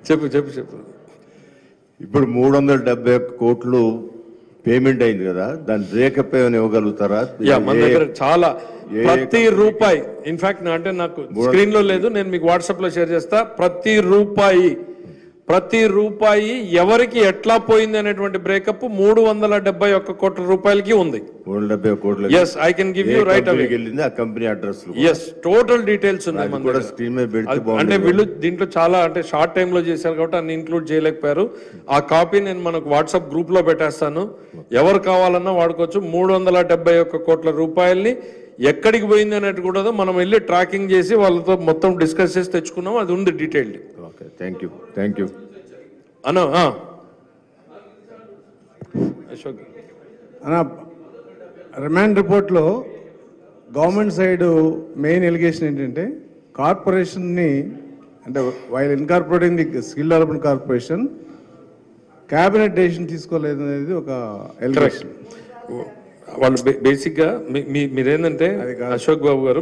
చెప్పు చెప్పు చెప్పు ఇప్పుడు మూడు వందల డెబ్బై ఒక్క కోట్లు పేమెంట్ అయింది కదా దాని బ్రేకప్ ఏమైనా ఇవ్వగలుగుతారా యా మన ఏ- దగ్గర చాలా ఏ ప్రతి రూపాయి ఇన్ఫాక్ట్ అంటే నాకు స్క్రీన్ లో లేదు నేను మీకు వాట్సాప్ లో షేర్ చేస్తా ప్రతి రూపాయి ప్రతి రూపాయి ఎవరికి ఎట్లా పోయింది అనేటువంటి బ్రేకప్ మూడు వందల డెబ్బై ఒక్క కోట్ల రూపాయలకి ఉంది మూడు వందల డెబ్బై ఒక్క కోట్లు yes I can give you right away వెళ్ళింది ఆ company address yes total details ఉన్నాయి మన కూడా దగ్గర. స్క్రీన్ మీద పెడితే అది- అంటే బాగుంటుంది వీళ్ళు దీంట్లో చాలా అంటే షార్ట్ టైమ్ లో చేశారు కాబట్టి అన్ని ఇంక్లూడ్ చేయలేకపోయారు ఆ కాపీ నేను మనకు వాట్సాప్ గ్రూప్ లో పెట్టేస్తాను ఎవరు కావాలన్నా వాడుకోవచ్చు మూడు వందల డెబ్బై ఒక్క కోట్ల రూపాయల్ని ఎక్కడికి పోయింది అనేది కూడా మనం వెళ్ళి ట్రాకింగ్ చేసి వాళ్ళతో మొత్తం డిస్కస్ చేసి తెచ్చుకున్నాం అది ఉంది detailed okay thank you thank you అన్న ఆ. అశోక్ అన్న రిమాండ్ రిపోర్ట్లో గవర్నమెంట్ సైడ్ మెయిన్ ఎలిగేషన్ ఏంటంటే కార్పొరేషన్ని అంటే while incorporating the skill development corporation cabinet decision తీసుకోలేదు అనేది ఒక ఎలిగేషన్ వాళ్ళు బేసిక్ గా మీ- మీ- మీరేంటంటే అశోక్ బాబు గారు